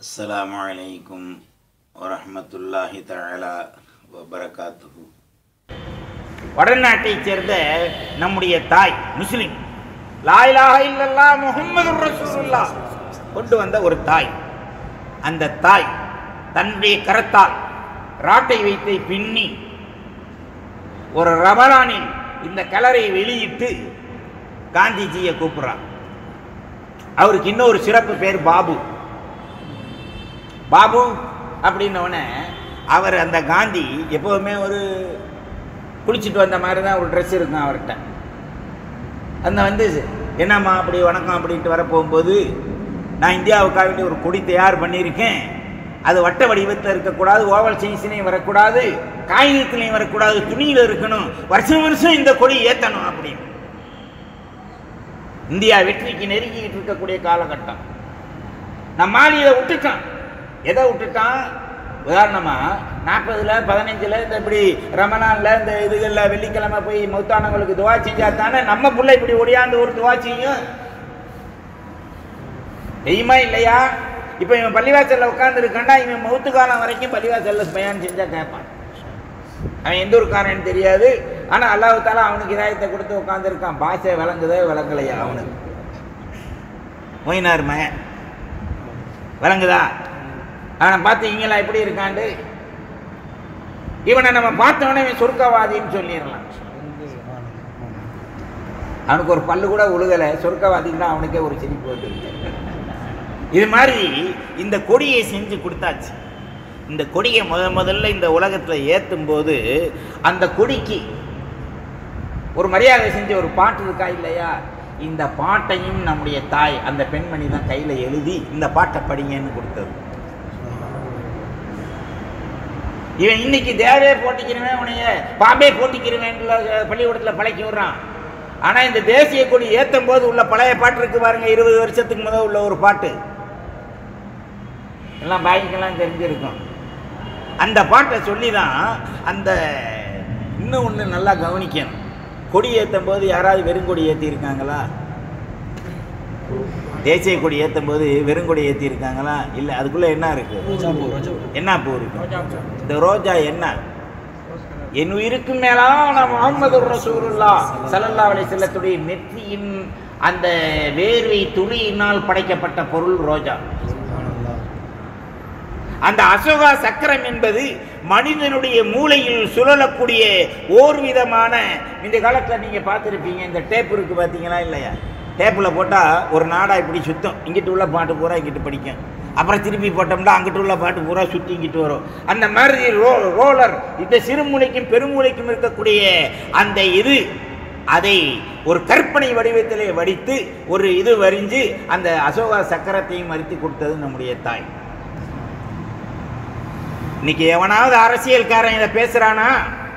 السلام عليكم ورحمة الله تعالى وبركاته வடநாட்டைச் சேர்ந்த நம்முடைய தாய் முஸ்லிம் லாயிலாக இல்லல்லா முகமது ரசூலுல்லா கொண்டு வந்த ஒரு தாய் அந்த தாய் தன்னுடைய கரத்தால் ராட்டை வைத்து பின்னி ஒரு ரமலானில் இந்த கலரை வெளியிட்டு காந்திஜியை கூப்பிடுறான் அவருக்கு இன்னொரு சிறப்பு பேர் பாபு பாபு அப்படின்னோடனே அவர் அந்த காந்தி எப்போவுமே ஒரு குளிச்சுட்டு வந்த மாதிரி தான் ஒரு ட்ரெஸ் இருக்கும் அவர்கிட்ட அந்த வந்து என்னம்மா அப்படி வணக்கம் அப்படின்ட்டு வர போகும்போது நான் இந்தியாவுக்காக வேண்டி ஒரு கொடி தயார் பண்ணியிருக்கேன் அது வட்ட வடிவத்தில் இருக்கக்கூடாது ஓவல் சைஸ்லையும் வரக்கூடாது காகிதத்துலையும் வரக்கூடாது துணியில் இருக்கணும் வருஷம் வருஷம் இந்த கொடி ஏற்றணும் அப்படின்னு இந்தியா வெற்றிக்கு நெருங்கிக்கிட்டு இருக்கக்கூடிய காலகட்டம் நம்ம ஆள் இதை விட்டுட்டான் எதை விட்டுட்டான் உதாரணமா நாற்பதுல பதினஞ்சுல இந்த இப்படி ரமணான்ல இந்த இதுகளில் வெள்ளிக்கிழமை போய் மௌத்தானவங்களுக்கு துவா செஞ்சா தானே நம்ம புள்ள இப்படி ஒடியாந்து ஒரு துவா செய்யும் தெரியுமா இல்லையா இப்போ இவன் பள்ளிவாசல்ல உட்கார்ந்து இருக்காண்டா இவன் மௌத்து காலம் வரைக்கும் பள்ளிவாசல்ல பயன் செஞ்சா கேட்பான் அவன் எந்த ஒரு காரன்னு தெரியாது ஆனால் அல்லாஹ் தாலா அவனுக்கு இதாயத்தை கொடுத்து உட்காந்துருக்கான் பாஷை விளங்குதே விளங்கலையா அவனுக்கு மொயினார் மகன் விளங்குதா அவனை பார்த்தீங்களா எப்படி இருக்காண்டு இவனை நம்ம பார்த்தவொடனே இவன் சொர்க்கவாதின்னு சொல்லிடலாம் அவனுக்கு ஒரு பல்லு கூட உழுகலை சொர்க்கவாதின்னா அவனுக்கே ஒரு சிரிப்பு வந்துருக்கு இது மாதிரி இந்த கொடியை செஞ்சு கொடுத்தாச்சு இந்த கொடியை முத முதல்ல இந்த உலகத்தில் ஏற்றும் போது அந்த கொடிக்கு ஒரு மரியாதை செஞ்ச ஒரு பாட்டு இருக்கா இல்லையா இந்த பாட்டையும் நம்முடைய தாய் அந்த பெண்மணி தான் கையில் எழுதி இந்த பாட்டை படிங்கன்னு கொடுத்தது இவன் இன்னைக்கு தேவே போட்டிக்கிறவன் உனைய பாம்பே போட்டிக்கிறவன் பள்ளிக்கூடத்தில் பழக்கி விடுறான் ஆனால் இந்த தேசிய கொடி ஏற்றும் போது உள்ள பழைய பாட்டு இருக்கு பாருங்க இருபது வருஷத்துக்கு முதல் உள்ள ஒரு பாட்டு எல்லாம் பாய்க்கெல்லாம் தெரிஞ்சிருக்கும் அந்த பாட்டை சொல்லி தான் அந்த இன்னும் ஒன்று நல்லா கவனிக்கணும் கொடி ஏற்றும் போது யாராவது வெறுங்கொடி ஏற்றிருக்காங்களா தேசிய கொடி ஏற்றும் போது வெறுங்கொடி ஏற்றிருக்காங்களா இல்லை அதுக்குள்ளே என்ன இருக்கு என்ன பூ இருக்கு இந்த ரோஜா என்ன என் உயிருக்கு மேலான முகமது ரசூலுல்லா சல்லல்லா அலை செல்லத்துடைய நெற்றியின் அந்த வேர்வை துளியினால் படைக்கப்பட்ட பொருள் ரோஜா அந்த அசோகா சக்கரம் என்பது மனிதனுடைய மூளையில் சுழலக்கூடிய ஓர் விதமான இந்த காலத்தில் நீங்கள் பார்த்துருப்பீங்க இந்த டேப் இருக்குது பார்த்தீங்களா இல்லையா டேப்பில் போட்டால் ஒரு நாடாக இப்படி சுத்தம் இங்கிட்டு உள்ள பாட்டு பூரா இங்கிட்டு படிக்கும் அப்புறம் திருப்பி போட்டோம்னா அங்கிட்டு உள்ள பாட்டு பூரா சுற்றி இங்கிட்டு வரும் அந்த மாதிரி ரோ ரோலர் இந்த சிறுமூளைக்கும் பெருமூளைக்கும் இருக்கக்கூடிய அந்த இது அதை ஒரு கற்பனை வடிவத்திலே வடித்து ஒரு இது வரிஞ்சு அந்த அசோகா சக்கரத்தையும் மறித்து கொடுத்தது நம்முடைய தாய் இன்னைக்கு எவனாவது அரசியல்காரன் இதை பேசுறானா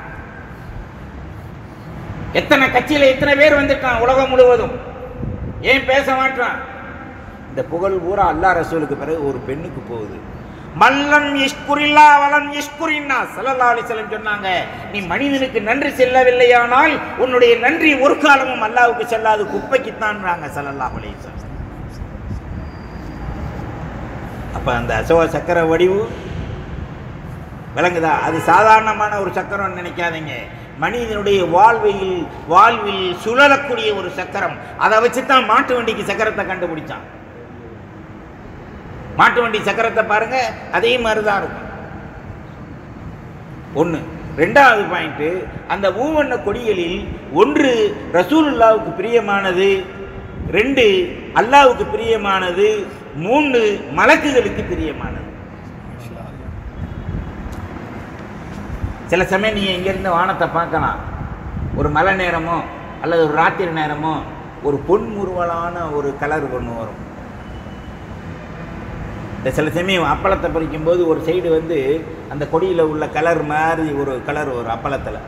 எத்தனை கட்சியில எத்தனை பேர் வந்திருக்கான் உலகம் முழுவதும் ஏன் பேச மாட்டான் இந்த புகழ் பூரா அல்லா ரசூலுக்கு பிறகு ஒரு பெண்ணுக்கு போகுது மல்லம் இஷ்குரில்லா வலம் இஷ்குரின்னா சல்லல்லா அலிசலம் சொன்னாங்க நீ மனிதனுக்கு நன்றி செல்லவில்லையானால் உன்னுடைய நன்றி ஒரு காலமும் அல்லாவுக்கு செல்லாது குப்பைக்குத்தான் சல்லல்லா அலிசலம் அப்ப அந்த அசோக சக்கர வடிவு விளங்குதா அது சாதாரணமான ஒரு சக்கரம் நினைக்காதீங்க மனிதனுடைய வாழ்வில் வாழ்வில் சுழலக்கூடிய ஒரு சக்கரம் அதை வச்சு தான் மாட்டு வண்டிக்கு சக்கரத்தை கண்டுபிடிச்சான் மாட்டு வண்டி சக்கரத்தை பாருங்க அதே மாதிரி தான் இருக்கும் ஒன்று ரெண்டாவது பாயிண்ட்டு அந்த மூவண்ண கொடிகளில் ஒன்று ரசூலுல்லாவுக்கு பிரியமானது ரெண்டு அல்லாவுக்கு பிரியமானது மூணு மலக்குகளுக்கு பிரியமானது சில சமயம் நீங்கள் இங்கேருந்து வானத்தை பார்க்கலாம் ஒரு மழை நேரமோ அல்லது ஒரு ராத்திரி நேரமோ ஒரு பொன்முருவலான ஒரு கலர் ஒன்று வரும் இந்த சில சமயம் அப்பளத்தை பறிக்கும்போது ஒரு சைடு வந்து அந்த கொடியில் உள்ள கலர் மாதிரி ஒரு கலர் வரும் அப்பளத்தில்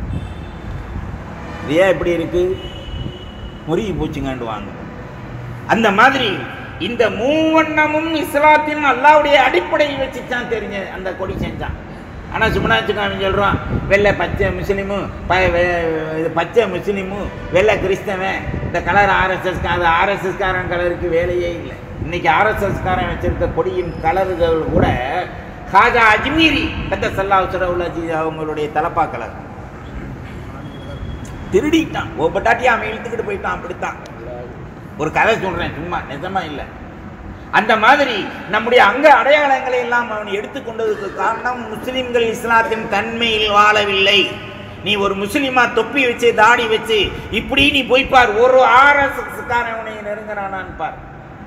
இது ஏன் இப்படி இருக்குது முருகி பூச்சிங்காண்டு வாங்க அந்த மாதிரி இந்த மூவண்ணமும் இஸ்லாத்தின் அல்லாவுடைய அடிப்படையை வச்சு தான் தெரிஞ்ச அந்த கொடி செஞ்சான் ஆனால் சுமனாச்சுக்கு அவன் சொல்கிறான் வெள்ளை பச்சை முஸ்லீமும் ப வெ- இது பச்சை முஸ்லீமும் வெள்ளை கிறிஸ்தவன் இந்த கலர் ஆர்எஸ்எஸ் அது ஆர்எஸ்எஸ்காரன் கலருக்கு வேலையே இல்லை இன்னைக்கு ஆர்எஸ்எஸ்காரன் வச்சிருக்க கொடியின் கலர்கள் கூட ஹாஜா அஜ்மீரி கத்த சல்லா சுரவுல்லாஜி அவங்களுடைய தலப்பா கலர் திருடிட்டான் ஒவ்வொட்டாட்டியும் அவன் இழுத்துக்கிட்டு போயிட்டான் அப்படித்தான் ஒரு கதை சொல்றேன் சும்மா நிஜமா இல்லை அந்த மாதிரி நம்முடைய அங்க அடையாளங்களை எல்லாம் அவன் எடுத்துக்கொண்டதுக்கு காரணம் முஸ்லிம்கள் இஸ்லாத்தின் தன்மையில் வாழவில்லை நீ ஒரு முஸ்லிமா தொப்பி வச்சு தாடி வச்சு இப்படி நீ போய் பார் ஒரு ஆர்எஸ்எஸ் காரன் உன்னை நெருங்குறானான்னு பார்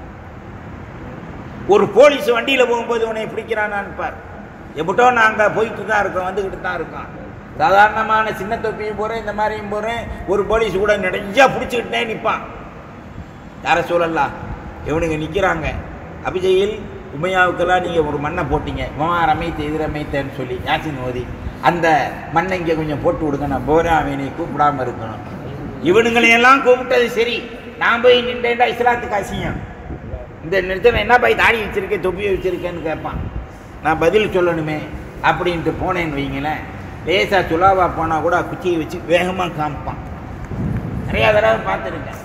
ஒரு போலீஸ் வண்டியில போகும்போது உன்னை பிடிக்கிறானான்னு பார் எப்பட்டோ நாங்க போயிட்டு தான் இருக்கோம் வந்துக்கிட்டு தான் இருக்கோம் சாதாரணமான சின்ன தொப்பியும் போறேன் இந்த மாதிரியும் போறேன் ஒரு போலீஸ் கூட நிறையா பிடிச்சிக்கிட்டே நிற்பான் யாரை சொல்லலாம் இவனுங்க நிற்கிறாங்க அபிஜயில் உமையாவுக்கெல்லாம் நீங்கள் ஒரு மண்ணை போட்டீங்க உமா ரமைத்து எதிர் ரமைத்தேன்னு சொல்லி யாசின் ஓதி அந்த மண்ணை இங்கே கொஞ்சம் போட்டு விடுங்க நான் போகிறேன் அவனை கூப்பிடாம இருக்கணும் இவனுங்களையெல்லாம் கூப்பிட்டது சரி நான் போய் நின்றேன்டா இஸ்லாத்துக்கு அசியம் இந்த நிறுத்தம் என்ன போய் தாடி வச்சிருக்கேன் தொப்பியை வச்சிருக்கேன்னு கேட்பான் நான் பதில் சொல்லணுமே அப்படின்ட்டு போனேன்னு வைங்களேன் லேசாக சுலாவா போனால் கூட குச்சியை வச்சு வேகமாக காமிப்பான் நிறையா தடவை பார்த்துருக்கேன்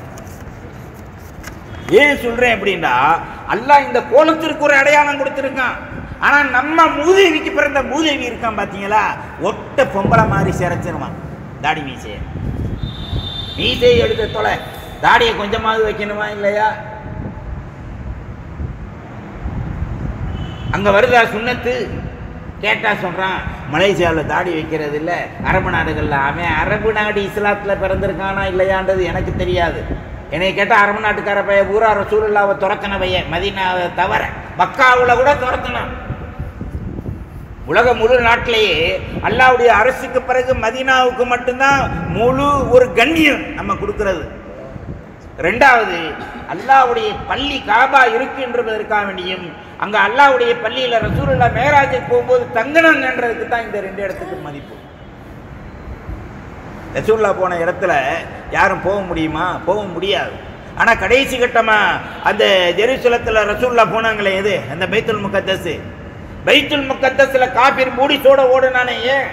ஏன் சொல்றேன் அப்படின்னா அல்லாஹ் இந்த கோலத்திற்கு ஒரு அடையாளம் கொடுத்துருக்கான் ஆனா நம்ம மூதேவிக்கு பிறந்த மூதேவி இருக்கான் பாத்தீங்களா ஒட்ட பொம்பளை மாதிரி சிரைச்சிருவான் தாடி மீசைய மீசையை எடுத்து தொலை தாடியை கொஞ்சமாவது வைக்கணுமா இல்லையா அங்க வருதா சுண்ணத்து கேட்டா சொல்றான் மலேசியாவில் தாடி வைக்கிறது இல்லை அரபு நாடுகளில் அவன் அரபு நாடு இஸ்லாத்தில் பிறந்திருக்கானா இல்லையான்றது எனக்கு தெரியாது என்னை கேட்டால் அரபு நாட்டுக்கார பைய பூரா ரசூலுல்லாவை துரத்தின பைய மதீனாவை தவிர மக்காவில் கூட துரத்தினான் உலக முழு நாட்டிலேயே அல்லாவுடைய அரசுக்கு பிறகு மதீனாவுக்கு மட்டும்தான் முழு ஒரு கண்ணியம் நம்ம கொடுக்கிறது ரெண்டாவது அல்லாவுடைய பள்ளி காபா இருக்குன்றதற்காக வேண்டியும் அங்க அல்லாவுடைய பள்ளியில ரசூலுல்லா மேராஜுக்கு போகும்போது தங்கணுங்கன்றதுக்கு தான் இந்த ரெண்டு இடத்துக்கு மதிப்பு ரசூல்லா போன இடத்துல யாரும் போக முடியுமா போக முடியாது ஆனா கடைசி கட்டமா அந்த ஜெருசலத்துல ரசூல்லா போனாங்களே எது அந்த பைத்துல் முகத்தஸ் பைத்துல் முகத்தஸ்ல காபீர் மூடிசோட ஓடுனானே ஏன்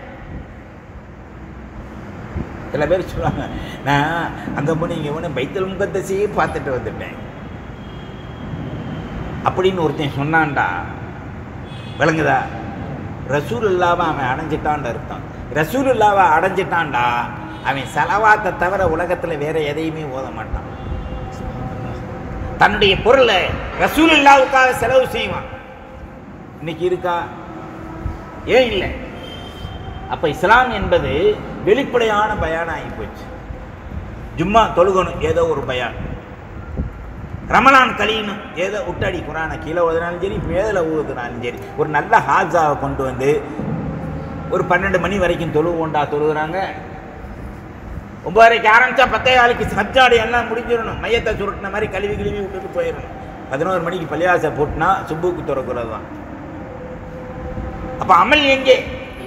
சில பேர் சொல்லுவாங்க நான் அங்கே போய் இங்கே போன பைத்தல் முகத்தசையே பார்த்துட்டு வந்துட்டேன் அப்படின்னு ஒருத்தன் சொன்னான்டா விளங்குதா ரசூல் இல்லாம அவன் அடைஞ்சிட்டான்னு அர்த்தம் ரசூல் இல்லாம அடைஞ்சிட்டான்டா அவன் செலவாத்தை தவிர உலகத்தில் வேற எதையுமே ஓத மாட்டான் தன்னுடைய பொருளை ரசூல் இல்லாவுக்காக செலவு செய்வான் இன்னைக்கு இருக்கா ஏன் இல்லை அப்ப இஸ்லாம் என்பது வெளிப்படையான பயான் ஆகி போச்சு ஜும்மா தொழுகணும் ஏதோ ஒரு பயான் ரமலான் கழியணும் ஏதோ விட்டடி குரானை கீழே ஓதுனாலும் சரி மேதில் ஊதுனாலும் சரி ஒரு நல்ல ஹாஜாவை கொண்டு வந்து ஒரு பன்னெண்டு மணி வரைக்கும் தொழுவோண்டா தொழுகிறாங்க ஒன்பதரைக்கு ஆரம்பிச்சா பத்தே காலுக்கு சச்சாடு எல்லாம் முடிஞ்சிடணும் மையத்தை சுருட்டின மாதிரி கழுவி கழுவி விட்டுட்டு போயிடணும் பதினோரு மணிக்கு பள்ளியாசை போட்டுனா சுப்புக்கு திறக்கிறது தான் அப்போ அமல் எங்கே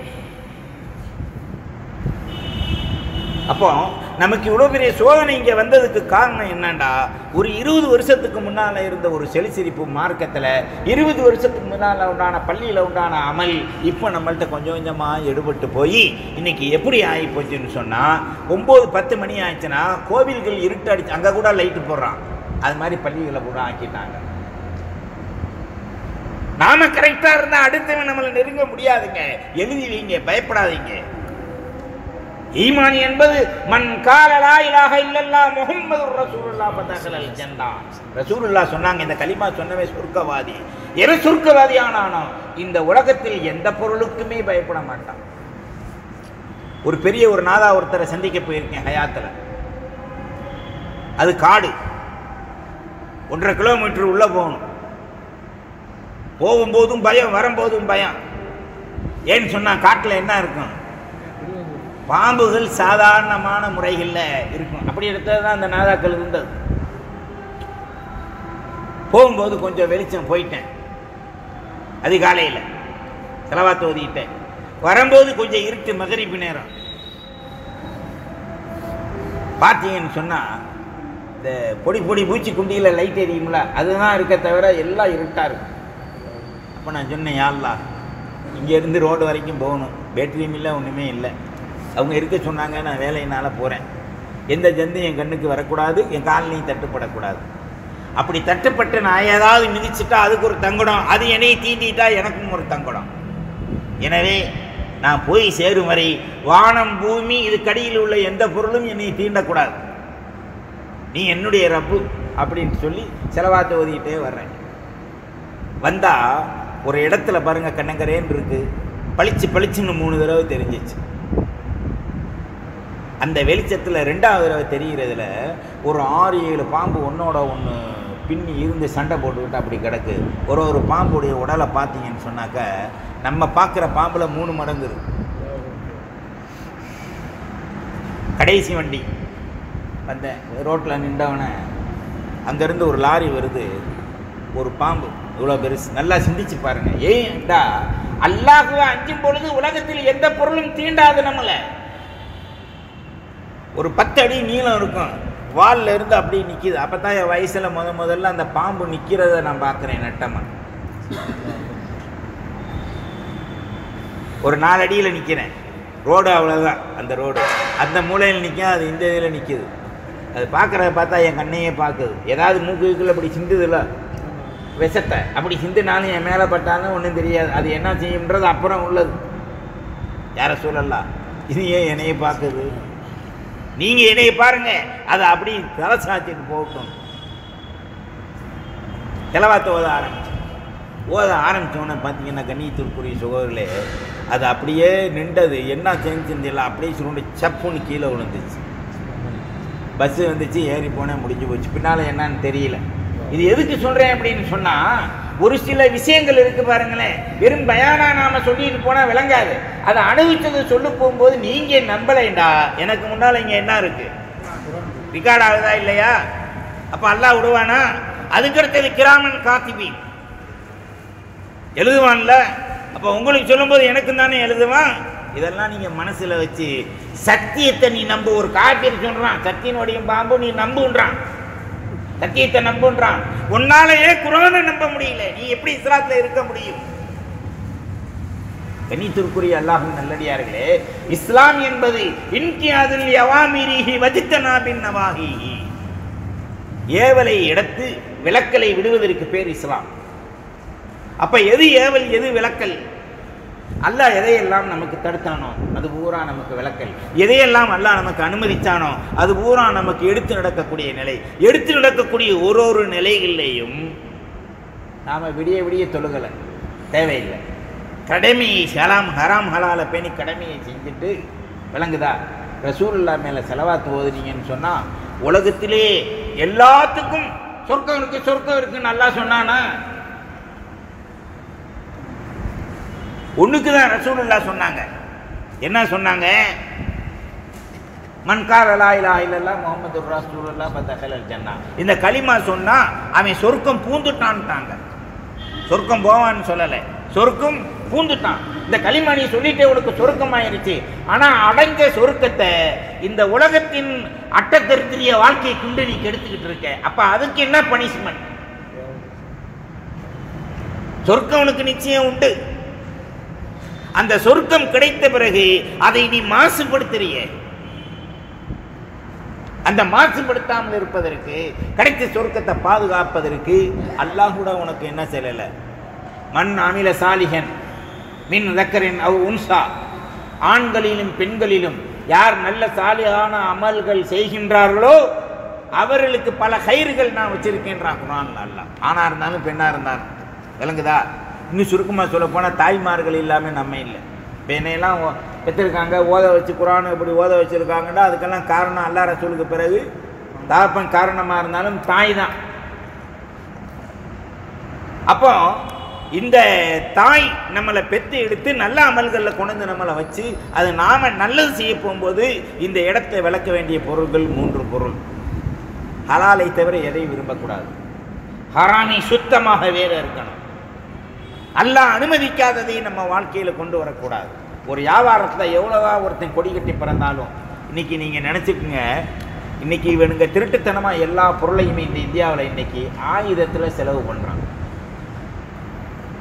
அப்போ நமக்கு இவ்வளோ பெரிய சோதனை இங்கே வந்ததுக்கு காரணம் என்னண்டா ஒரு இருபது வருஷத்துக்கு முன்னால் இருந்த ஒரு செலிசிரிப்பு மார்க்கத்தில் இருபது வருஷத்துக்கு முன்னால் உண்டான பள்ளியில் உண்டான அமல் இப்போ நம்மள்ட்ட கொஞ்சம் கொஞ்சமாக எடுபட்டு போய் இன்னைக்கு எப்படி ஆகி போச்சுன்னு சொன்னால் ஒம்பது பத்து மணி ஆயிடுச்சுன்னா கோவில்கள் இருட்டு அடிச்சு அங்கே கூட லைட்டு போடுறான் அது மாதிரி பள்ளிகளை கூட ஆக்கிட்டாங்க நாம கரெக்டாக இருந்தால் அடுத்தவன் நம்மளை நெருங்க முடியாதுங்க எழுதி வைங்க பயப்படாதீங்க ஈமான் என்பது மன் காலலா இலாஹ இல்லல்லா முஹம்மது ரசூலுல்லா பதகலல் ஜன்னா ரசூலுல்லா சொன்னாங்க இந்த கலிமா சொன்னவே சொர்க்கவாதி எது சொர்க்கவாதி ஆனானோ இந்த உலகத்தில் எந்த பொருளுக்குமே பயப்பட மாட்டான் ஒரு பெரிய ஒரு நாதா ஒருத்தரை சந்திக்க போயிருக்கேன் ஹயாத்தில் அது காடு ஒன்றரை கிலோமீட்டர் உள்ள போகணும் போகும்போதும் பயம் வரும்போதும் பயம் ஏன்னு சொன்னா காட்டில் என்ன இருக்கும் பாம்புகள் சாதாரணமான முறைகளில் இருக்கும் அப்படி எடுத்தது தான் அந்த நாதாக்கள் இருந்தது போகும்போது கொஞ்சம் வெளிச்சம் போயிட்டேன் அதிகாலையில் செலவாத்து ஓதிக்கிட்டேன் வரும்போது கொஞ்சம் இருட்டு மகரிப்பு நேரம் பார்த்தீங்கன்னு சொன்னால் இந்த பொடி பொடி பூச்சி குண்டியில் லைட் எரியும்ல அதுதான் இருக்க தவிர எல்லாம் இருட்டாக இருக்கும் அப்போ நான் சொன்னேன் யாழ்லா இங்கேருந்து ரோடு வரைக்கும் போகணும் பேட்டரியும் இல்லை ஒன்றுமே இல்லை அவங்க இருக்க சொன்னாங்க நான் வேலையினால் போகிறேன் எந்த ஜந்து என் கண்ணுக்கு வரக்கூடாது என் காலனியும் தட்டுப்படக்கூடாது அப்படி தட்டுப்பட்டு நான் ஏதாவது மிதிச்சிட்டா அதுக்கு ஒரு தங்கடம் அது என்னை தீண்டிட்டா எனக்கும் ஒரு தங்கடம் எனவே நான் போய் சேரும் வரை வானம் பூமி இதுக்கடியில் உள்ள எந்த பொருளும் என்னை தீண்டக்கூடாது நீ என்னுடைய ரப்பு அப்படின்னு சொல்லி செலவாத்த ஓதிக்கிட்டே வர்றேன் வந்தா ஒரு இடத்துல பாருங்க கண்ணங்கரேன்னு இருக்கு பளிச்சு பளிச்சுன்னு மூணு தடவை தெரிஞ்சிச்சு அந்த வெளிச்சத்தில் ரெண்டாவது தடவை தெரிகிறதுல ஒரு ஆறு ஏழு பாம்பு ஒன்றோட ஒன்று பின்னி இருந்து சண்டை போட்டுக்கிட்டு அப்படி கிடக்கு ஒரு ஒரு பாம்புடைய உடலை பார்த்தீங்கன்னு சொன்னாக்க நம்ம பார்க்குற பாம்பில் மூணு மடங்கு இருக்கு கடைசி வண்டி வந்தேன் ரோட்டில் நின்றவனை அங்கேருந்து ஒரு லாரி வருது ஒரு பாம்பு இவ்வளோ பெருசு நல்லா சிந்திச்சு பாருங்க ஏன்டா அல்லாஹுவை அஞ்சும் பொழுது உலகத்தில் எந்த பொருளும் தீண்டாது நம்மளை ஒரு பத்து அடி நீளம் இருக்கும் வால்ல இருந்து அப்படியே நிற்கிது அப்போ தான் என் வயசில் முத முதல்ல அந்த பாம்பு நிற்கிறத நான் பார்க்குறேன் நட்டமாக ஒரு நாலு அடியில் நிற்கிறேன் ரோடு அவ்வளோதான் அந்த ரோடு அந்த மூலையில் நிற்கும் அது இந்த இதில் நிற்கிது அது பார்க்குறத பார்த்தா என் கண்ணையே பார்க்குது ஏதாவது மூக்குக்குள்ள அப்படி சிந்துதில்ல விஷத்தை அப்படி சிந்துனாலும் என் மேலே பட்டாலும் ஒன்றும் தெரியாது அது என்ன செய்யும்ன்றது அப்புறம் உள்ளது யார சொல்லலாம் இது ஏன் என்னைய பார்க்குது நீங்க என்னைய பாருங்க அதை அப்படி தலை சாத்திட்டு போகட்டும் கிளவாத்த ஓத ஆரம்பிச்சு ஓத ஆரம்பித்தோன்னே பார்த்தீங்கன்னா கண்ணியத்திற்குரிய சுகர்களே அது அப்படியே நின்றது என்ன செஞ்சுன்னு அப்படியே சுருண்டு சப்புன்னு கீழே விழுந்துச்சு பஸ்ஸு வந்துச்சு ஏறி போனேன் முடிஞ்சு போச்சு பின்னால் என்னன்னு தெரியல இது எதுக்கு சொல்கிறேன் அப்படின்னு சொன்னால் ஒரு சில விஷயங்கள் இருக்கு பாருங்களேன் வெறும் பயானா நாம சொல்லிட்டு போனால் விளங்காது அதை அனுபவிச்சதை சொல்ல போகும்போது நீங்கள் நம்பலைண்டா எனக்கு முன்னால் இங்கே என்ன இருக்கு ரிகார்ட் ஆகுதா இல்லையா அப்போ அல்லாஹ் விடுவானா அதுக்கடுத்தது கிராமன் காத்திபி எழுதுவான்ல அப்போ உங்களுக்கு சொல்லும்போது எனக்கு தானே எழுதுவான் இதெல்லாம் நீங்கள் மனசில் வச்சு சத்தியத்தை நீ நம்பு ஒரு காப்பீர் சொல்கிறான் சத்தியனுடைய பாம்பு நீ நம்புன்றான் சத்தியத்தை நம்புன்றான் உன்னாலேயே குரானை நம்ப முடியல நீ எப்படி இஸ்லாத்தில் இருக்க முடியும் கணித்திற்குரிய அல்லாஹும் நல்லடியார்களே இஸ்லாம் என்பது இன்கியாதில் யவாமிரிஹி வஜித்தனா பின் நவாஹிஹி ஏவலை எடுத்து விளக்கலை விடுவதற்கு பேர் இஸ்லாம் அப்ப எது ஏவல் எது விளக்கல் அல்லாஹ் எதையெல்லாம் நமக்கு தடுத்தானோ அது பூரா நமக்கு விளக்கல் எதையெல்லாம் அல்லாஹ் நமக்கு அனுமதிச்சானோ அது பூரா நமக்கு எடுத்து நடக்கக்கூடிய நிலை எடுத்து நடக்கக்கூடிய ஒரு ஒரு நிலைகளிலேயும் நாம விடிய விடிய தொழுகலை தேவையில்லை கடமையை ஹலாம் ஹராம் ஹலால பேணி கடமையை செஞ்சுட்டு விளங்குதா ரசூலுல்லா மேலே செலவாத்து ஓதுனீங்கன்னு சொன்னால் உலகத்திலே எல்லாத்துக்கும் சொர்க்கம் இருக்கு சொர்க்கம் இருக்குன்னு நல்லா சொன்னானா ஒண்ணுக்கு தான் ரசூலுல்லா சொன்னாங்க என்ன சொன்னாங்க மன்கார் அலா இலா இல்லல்லா முகமது ரசூலுல்லா பத்தகல் ஜன்னா இந்த களிமா சொன்னா அவன் சொர்க்கம் பூந்துட்டான்ட்டாங்க சொர்க்கம் போவான்னு சொல்லலை சொர்க்கம் பூந்துட்டான் இந்த களிமா நீ சொல்லிட்டே உனக்கு சொர்க்கம் ஆயிருச்சு ஆனா அடைஞ்ச சொர்க்கத்தை இந்த உலகத்தின் அட்டத்தெருத்திரிய வாழ்க்கையை கொண்டு நீ கெடுத்துக்கிட்டு இருக்க அப்ப அதுக்கு என்ன பனிஷ்மெண்ட் சொர்க்கம் உனக்கு நிச்சயம் உண்டு அந்த சொர்க்கம் கிடைத்த பிறகு அதை நீ மாசுபடுத்துறிய அந்த மாசுபடுத்தாமல் இருப்பதற்கு கிடைத்த சொர்க்கத்தை பாதுகாப்பதற்கு அல்லாஹ் கூட உனக்கு என்ன செய்யல மண் அமில சாலிகன் மின் ரக்கரின் அவ் உன்சா ஆண்களிலும் பெண்களிலும் யார் நல்ல சாலிகான அமல்கள் செய்கின்றார்களோ அவர்களுக்கு பல கயிறுகள் நான் வச்சிருக்கேன்றான் குரான் அல்லாஹ் ஆணா இருந்தாலும் பெண்ணா இருந்தாலும் விளங்குதா இன்னும் சுருக்கமாக சொல்ல போனால் தாய்மார்கள் இல்லாமல் நம்ம இல்லை இப்போ என்னையெல்லாம் ஓ- பெற்றிருக்காங்க ஓத வச்சு குரான் இப்படி ஓத வச்சுருக்காங்கன்னா அதுக்கெல்லாம் காரணம் அல்லா ரசூலுக்கு பிறகு தகப்பன் காரணமாக இருந்தாலும் தாய் தான் அப்போ இந்த தாய் நம்மளை பெற்று எடுத்து நல்ல அமல்களில் கொண்டு வந்து நம்மளை வச்சு அது நாம நல்லது செய்ய போகும்போது இந்த இடத்தை விளக்க வேண்டிய பொருள்கள் மூன்று பொருள் ஹலாலை தவிர எதையும் விரும்பக்கூடாது ஹராமி சுத்தமாக வேற இருக்கணும் அல்லாஹ் அனுமதிக்காததை நம்ம வாழ்க்கையில் கொண்டு வரக்கூடாது ஒரு வியாபாரத்தில் எவ்வளோதான் ஒருத்தன் கொடி கட்டி பிறந்தாலும் இன்னைக்கு நீங்கள் நினச்சிக்கோங்க இன்னைக்கு இவனுங்க திருட்டுத்தனமாக எல்லா பொருளையுமே இந்த இந்தியாவில் இன்னைக்கு ஆயுதத்தில் செலவு பண்ணுறான்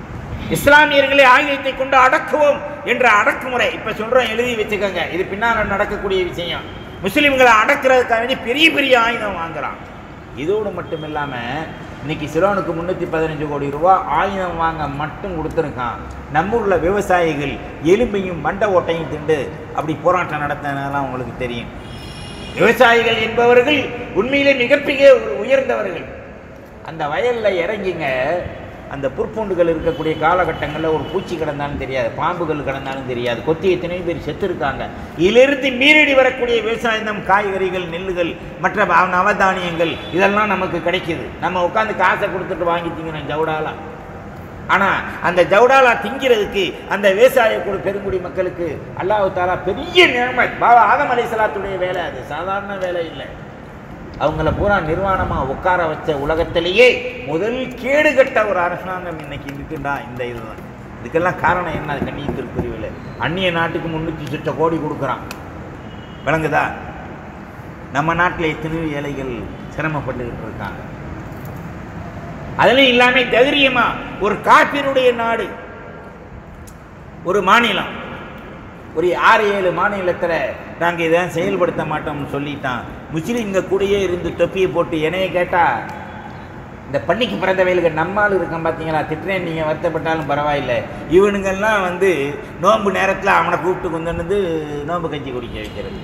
இஸ்லாமியர்களை ஆயுதத்தை கொண்டு அடக்குவோம் என்ற அடக்குமுறை இப்ப சொல்றோம் எழுதி வச்சுக்கோங்க இது பின்னால நடக்கக்கூடிய விஷயம் முஸ்லிம்களை அடக்கிறதுக்காக வேண்டி பெரிய பெரிய ஆயுதம் வாங்குறான் இதோடு மட்டும் இல்லாம இன்னைக்கு சிலோனுக்கு முன்னூத்தி பதினஞ்சு கோடி ரூபாய் ஆயுதம் வாங்க மட்டும் கொடுத்துருக்கான் நம்ம ஊர்ல விவசாயிகள் எலும்பையும் மண்டை ஓட்டையும் திண்டு அப்படி போராட்டம் நடத்தினதெல்லாம் உங்களுக்கு தெரியும் விவசாயிகள் என்பவர்கள் உண்மையிலே மிகப்பெரிய ஒரு உயர்ந்தவர்கள் அந்த வயல்ல இறங்கிங்க அந்த புற்பூண்டுகள் இருக்கக்கூடிய காலகட்டங்களில் ஒரு பூச்சி கிடந்தாலும் தெரியாது பாம்புகள் கிடந்தாலும் தெரியாது கொத்தி எத்தனையோ பேர் செத்து இருக்காங்க இதிலிருந்து மீறடி வரக்கூடிய விவசாயம் காய்கறிகள் நெல்லுகள் மற்ற ப- நவதானியங்கள் இதெல்லாம் நமக்கு கிடைக்குது நம்ம உட்காந்து காசை கொடுத்துட்டு வாங்கி திங்கணும் ஜவுடாலா ஆனால் அந்த ஜவுடாலா திங்கிறதுக்கு அந்த விவசாய குழு பெருங்குடி மக்களுக்கு அல்லாஹ் தாலா பெரிய நிலைமை பாபா ஆதம் அலைசலாத்துடைய வேலை அது சாதாரண வேலை இல்லை அவங்கள பூரா நிர்வாணமாக உட்கார வச்ச உலகத்திலேயே முதல் கேடுகட்ட ஒரு அரசாங்கம் இன்னைக்கு இருக்குண்டா இந்த இதுதான் இதுக்கெல்லாம் காரணம் என்ன அது கண்ணியத்திற்கு பிரிவில் அந்நிய நாட்டுக்கு முன்னூற்றி சுற்ற கோடி கொடுக்குறான் விளங்குதா நம்ம நாட்டில் எத்தனையோ ஏழைகள் சிரமப்பட்டுக்கிட்டு இருக்காங்க அதுலயும் இல்லாம தைரியமா ஒரு காப்பினுடைய நாடு ஒரு மாநிலம் ஒரு ஆறு ஏழு மாநிலத்தில் நாங்கள் இதை செயல்படுத்த மாட்டோம்னு சொல்லிட்டான் முஸ்லீம்ங்க கூடயே இருந்து தொப்பியை போட்டு என்னைய கேட்டா இந்த பண்ணிக்கு பிறந்த வயலுக்கு நம்மால் இருக்கேன் பார்த்தீங்களா திட்டுறேன் நீங்கள் வருத்தப்பட்டாலும் பரவாயில்லை இவனுங்கெல்லாம் வந்து நோன்பு நேரத்தில் அவனை கூப்பிட்டு கொண்டு வந்து நோன்பு கஞ்சி குடிக்க வைக்கிறது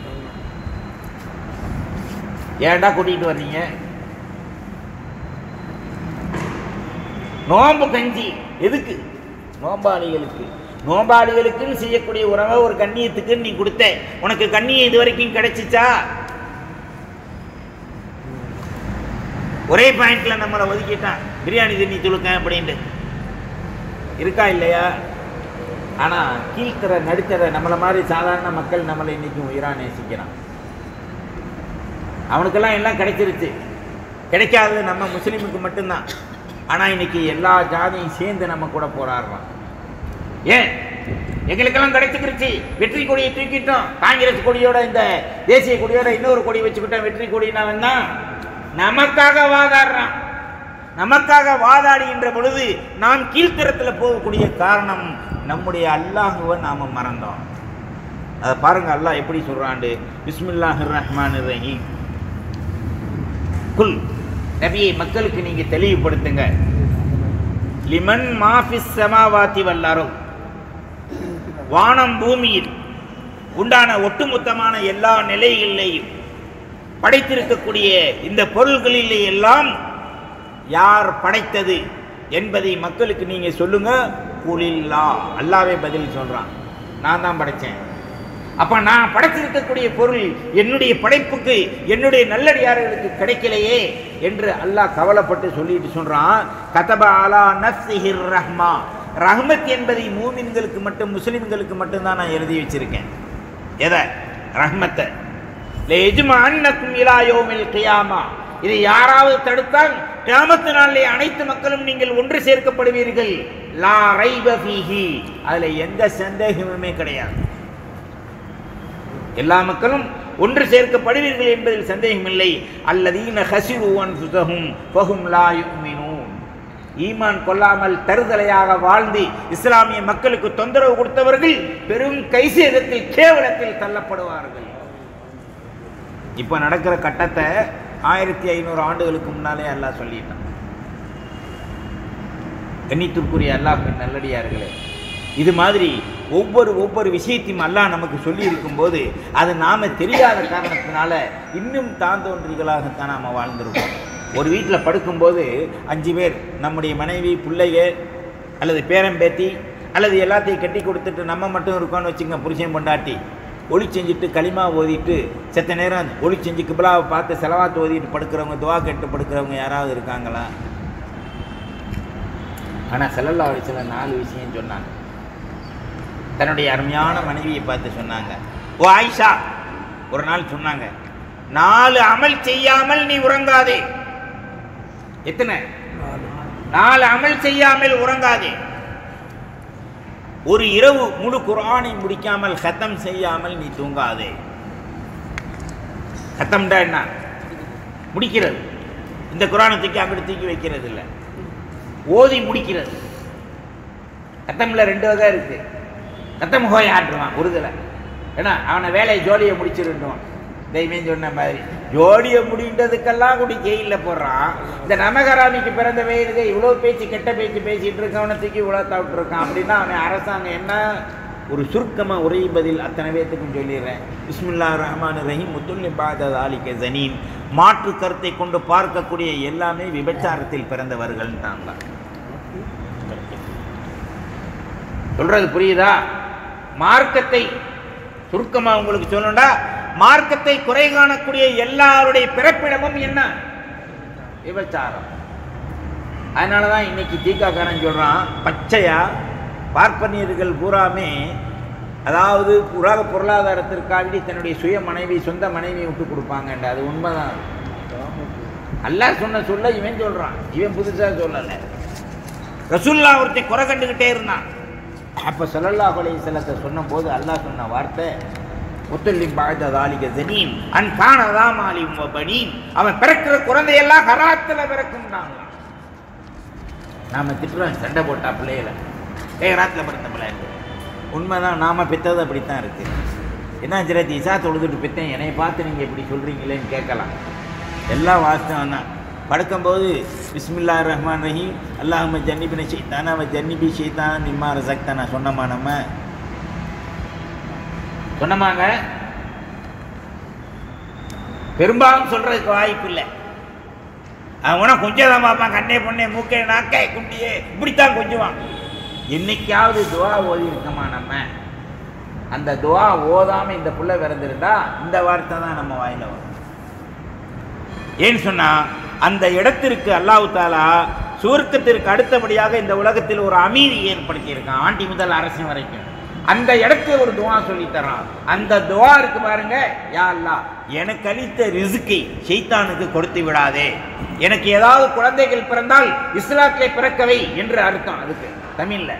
ஏன்டா கூட்டிகிட்டு வர்றீங்க நோன்பு கஞ்சி எதுக்கு நோம்பாளிகளுக்கு நோம்பாளிகளுக்குன்னு செய்யக்கூடிய உணவை ஒரு கண்ணியத்துக்கு நீ கொடுத்த உனக்கு கண்ணியம் இது வரைக்கும் கிடைச்சிச்சா ஒரே பாயிண்ட்ல நம்மளை ஒதுக்கிட்டான் பிரியாணி தண்ணி துளுக்க அப்படின்ட்டு இருக்கா இல்லையா ஆனா கீழ்த்தர நடுத்தர நம்மளை மாதிரி சாதாரண மக்கள் நம்மளை இன்னைக்கும் உயிரா நேசிக்கிறான் அவனுக்கெல்லாம் எல்லாம் கிடைச்சிருச்சு கிடைக்காதது நம்ம முஸ்லீமுக்கு மட்டும்தான் ஆனா இன்னைக்கு எல்லா ஜாதியும் சேர்ந்து நம்ம கூட போராடுறான் ஏன் எங்களுக்கெல்லாம் கிடைச்சிருச்சு வெற்றி கொடியை தூக்கிட்டோம் காங்கிரஸ் கொடியோட இந்த தேசிய கொடியோட இன்னொரு கொடி வச்சுக்கிட்டோம் வெற்றி கொடினாவன் தான் நமக்காக வாதாடுறான் நமக்காக வாதாடுகின்ற பொழுது நாம் கீழ்த்தரத்தில் போகக்கூடிய காரணம் நம்முடைய அல்லாஹுவை நாம மறந்தோம் அதை பாருங்க அல்லாஹ் எப்படி சொல்றாண்டு பிஸ்மில்லாஹிர் ரஹ்மானிர் ரஹீம் குல் நபியை மக்களுக்கு நீங்க தெளிவுபடுத்துங்க லிமன் மாஃபிஸ் சமாவாத்தி வல்லாரும் வானம் பூமியில் உண்டான ஒட்டுமொத்தமான எல்லா நிலைகளிலேயும் படைத்திருக்கக்கூடிய இந்த பொருள்களிலே எல்லாம் யார் படைத்தது என்பதை மக்களுக்கு நீங்க சொல்லுங்க குலில்லா அல்லாவே பதில் சொல்றான் நான் தான் படைச்சேன் அப்ப நான் படைத்திருக்கக்கூடிய பொருள் என்னுடைய படைப்புக்கு என்னுடைய நல்லடியார்களுக்கு கிடைக்கலையே என்று அல்லாஹ் கவலைப்பட்டு சொல்லிட்டு சொல்றான் கதப அலா நஃப்ஸிஹிர் ரஹ்மா ரஹ்மத் என்பதை மூமின்களுக்கு மட்டும் முஸ்லிம்களுக்கு மட்டும்தான் நான் எழுதி வச்சிருக்கேன் எதை ரஹ்மத்தை லெஜ்மஅன்னக்கும் இலா யௌமில் கியாமா இதை யாராவது தடுத்தால் கியாமத்து நாளிலே அனைத்து மக்களும் நீங்கள் ஒன்று சேர்க்கப்படுவீர்கள் லா ரைப ஃபீஹி அதுல எந்த சந்தேகமுமே கிடையாது எல்லா மக்களும் ஒன்று சேர்க்கப்படுவீர்கள் என்பதில் சந்தேகமில்லை அல்லதீன ஹசிரு அன்ஃபுஸஹும் ஃபஹும் லா யுமினூன் ஈமான் கொள்ளாமல் தருதலையாக வாழ்ந்து இஸ்லாமிய மக்களுக்கு தொந்தரவு கொடுத்தவர்கள் பெரும் கைசேதத்தில் கேவலத்தில் தள்ளப்படுவார்கள் இப்போ நடக்கிற கட்டத்தை ஆயிரத்தி ஐநூறு ஆண்டுகளுக்கு முன்னாலே அல்லாஹ் சொல்லிட்டான் கண்ணித்துக்குரிய அல்லாஹின் நல்லடியார்களே இது மாதிரி ஒவ்வொரு ஒவ்வொரு விஷயத்தையும் அல்லாஹ் நமக்கு சொல்லி இருக்கும்போது அது நாம தெரியாத காரணத்தினால இன்னும் தாந்தோன்றிகளாகத்தான் நாம வாழ்ந்திருக்கோம் ஒரு வீட்டில் படுக்கும்போது அஞ்சு பேர் நம்முடைய மனைவி பிள்ளைக அல்லது பேரம்பேத்தி அல்லது எல்லாத்தையும் கட்டி கொடுத்துட்டு நம்ம மட்டும் இருக்கோம்னு வச்சுங்க புருஷன் பொண்டாட்டி ஒளி செஞ்சுட்டு களிமா ஓதிட்டு செத்த நேரம் ஒளி செஞ்சு கிபிலாவை பார்த்து செலவாத்து ஓதிட்டு படுக்கிறவங்க துவா கேட்டு படுக்கிறவங்க யாராவது இருக்காங்களா ஆனால் செல்லல்லா வயசுல நாலு விஷயம் சொன்னாங்க தன்னுடைய அருமையான மனைவியை பார்த்து சொன்னாங்க ஓ ஆயிஷா ஒரு நாள் சொன்னாங்க நாலு அமல் செய்யாமல் நீ உறங்காதே எத்தனை நாலு அமல் செய்யாமல் உறங்காதே ஒரு இரவு முழு குர்ஆனை முடிக்காமல் ஹத்தம் செய்யாமல் நீ தூங்காதே ஹத்தம்டா என்ன முடிக்கிறது இந்த குரானை தூக்கி அங்கிட்டு தூக்கி வைக்கிறது இல்லை ஓதி முடிக்கிறது கத்தமில் ரெண்டு வகை இருக்கு கத்தம் ஹோய் ஆட்டுருவான் உருதலை ஏன்னா அவனை வேலையை ஜோலியை முடிச்சிருந்துவான் தெய்வம் சொன்ன மாதிரி ஜோடியை முடின்றதுக்கெல்லாம் கூட ஜெயிலில் போடுறான் இந்த நமகராமிக்கு பிறந்த வயதுக்கு இவ்வளோ பேச்சு கெட்ட பேச்சு பேசிட்டு இருக்கவனை தூக்கி இவ்வளோ இருக்கான் அப்படின்னா அவன் அரசாங்கம் என்ன ஒரு சுருக்கமாக உரை பதில் அத்தனை பேர்த்துக்கும் சொல்லிடுறேன் பிஸ்மில்லா ரஹ்மான் ரஹீம் முத்துல்லி பாதத் ஆலிக்க ஜனீன் மாற்று கருத்தை கொண்டு பார்க்கக்கூடிய எல்லாமே விபச்சாரத்தில் பிறந்தவர்கள்ட்டாங்க சொல்றது புரியுதா மார்க்கத்தை சுருக்கமா உங்களுக்கு சொல்லணும்டா மார்க்கத்தை குறை காணக்கூடிய எல்லாருடைய பிறப்பிடமும் என்ன விபச்சாரம் அதனாலதான் இன்னைக்கு தீக்காக்காரன் சொல்றான் பச்சையா பார்ப்பனியர்கள் பூராமே அதாவது உலக பொருளாதாரத்திற்காக தன்னுடைய சுய மனைவி சொந்த மனைவியை விட்டு கொடுப்பாங்கன்ற அது உண்மைதான் அல்லாஹ் சொன்ன சொல்ல இவன் சொல்றான் இவன் புதுசா சொல்லலை ரசுல்லா ஒருத்தை குறை கண்டுகிட்டே இருந்தான் அப்போ ஸல்லல்லாஹு அலைஹி வஸல்லத்தை சொன்னபோது அல்லாஹ் சொன்ன வார்த்தை முத்தல்லி பாய்த தாலிக ஜனீன் அன் காணதா மாலி பனீன் அவன் பிறக்கிற குழந்தையெல்லாம் ஹராத்துல பிறக்கும்னாங்க நாம திட்டுறோம் சண்டை போட்டா பிள்ளைகளை ஏ ராத்தில் பிறந்த பிள்ளை உண்மைதான் நாம பெற்றது அப்படித்தான் இருக்கு என்ன ஜிரத் இசா தொழுதுட்டு பெற்றேன் என்னை பார்த்து நீங்கள் இப்படி சொல்கிறீங்களேன்னு கேட்கலாம் எல்லாம் வாஸ்தவம் தான் படுக்கும்போது பிஸ்மில்லா ரஹ்மான் ரஹீம் அல்லாஹ் ஜன்னிபின ஷெய்தானா அவ ஜன்னிபி ஷெய்தான் நிம்மா ரசக்தானா சொன்னமா நம்ம சொன்னமாங்க பெரும்பாலும் சொல்றதுக்கு வாய்ப்பு இல்லை அவனா கொஞ்சம் தான் பார்ப்பான் கண்ணே பொண்ணே மூக்கே நாக்கே குண்டியே இப்படித்தான் கொஞ்சுவான் என்னைக்காவது துவா ஓதி இருக்கமா நம்ம அந்த துவா ஓதாம இந்த புள்ள பிறந்திருந்தா இந்த வார்த்தை தான் நம்ம வாயில வரும் ஏன்னு சொன்னா அந்த இடத்திற்கு அல்லாஹ் தாலா சுவர்க்கத்திற்கு அடுத்தபடியாக இந்த உலகத்தில் ஒரு அமைதி ஏற்படுத்தி இருக்கான் ஆண்டி முதல் அரசன் வரைக்கும் அந்த இடத்துல ஒரு துவா சொல்லி தரான் அந்த துவா இருக்கு பாருங்க யா அல்லாஹ் எனக்கு அளித்த ரிசுக்கை ஷைத்தானுக்கு கொடுத்து விடாதே எனக்கு ஏதாவது குழந்தைகள் பிறந்தால் இஸ்லாத்திலே பிறக்கவை என்று அர்த்தம் அதுக்கு தமிழ்ல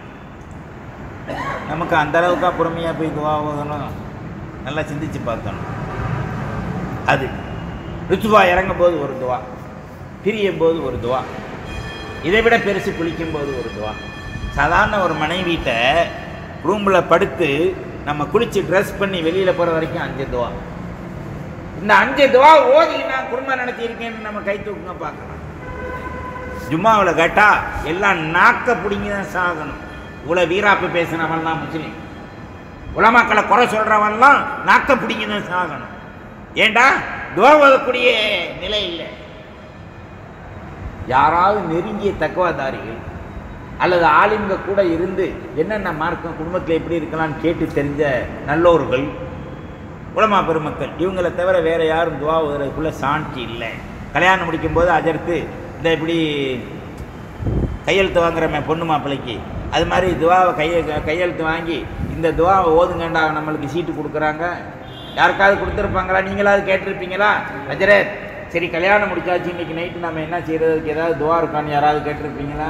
நமக்கு அந்த அளவுக்கா பொறுமையா போய் துவா ஓதணும் நல்லா சிந்திச்சு பார்க்கணும் அது ருத்துவா இறங்கும் போது ஒரு துவா பிரியும் போது ஒரு துவா இதை விட பெருசு குளிக்கும் போது ஒரு துவா சாதாரண ஒரு மனைவிட்ட ரூமில் படுத்து நம்ம குளிச்சு ட்ரெஸ் பண்ணி வெளியில் போகிற வரைக்கும் அஞ்சு துவா இந்த அஞ்சு துவா ஓதி நான் குடும்பம் நடத்தியிருக்கேன்னு நம்ம கை தூக்குங்க பார்க்கலாம் ஜும்மாவில் கேட்டா எல்லாம் நாக்க பிடிங்கி தான் சாகணும் இவ்வளோ வீராப்பு பேசினவன்லாம் முஸ்லீம் உலமாக்களை குறை சொல்கிறவன்லாம் நாக்க பிடிங்கி தான் சாகணும் ஏண்டா துவா ஓதக்கூடிய நிலை இல்லை யாராவது நெருங்கிய தக்குவாதாரிகள் அல்லது ஆளுங்க கூட இருந்து என்னென்ன மார்க்கம் குடும்பத்தில் எப்படி இருக்கலாம்னு கேட்டு தெரிஞ்ச நல்லோர்கள் உலமா பெருமக்கள் இவங்களை தவிர வேற யாரும் துவா ஓதுறதுக்குள்ள சாட்சி இல்லை கல்யாணம் முடிக்கும்போது அஜர்த்து இந்த இப்படி கையெழுத்து வாங்குறமே பொண்ணு மாப்பிள்ளைக்கு அது மாதிரி துவாவை கையை கையெழுத்து வாங்கி இந்த துவாவை ஓதுங்கண்டா நம்மளுக்கு சீட்டு கொடுக்குறாங்க யாருக்காவது கொடுத்துருப்பாங்களா நீங்களாவது கேட்டிருப்பீங்களா அஜரத் சரி கல்யாணம் முடிச்சாச்சு இன்னைக்கு நைட்டு நம்ம என்ன செய்யறதுக்கு ஏதாவது துவா இருக்கான்னு யாராவது கேட்டிருப்பீங்களா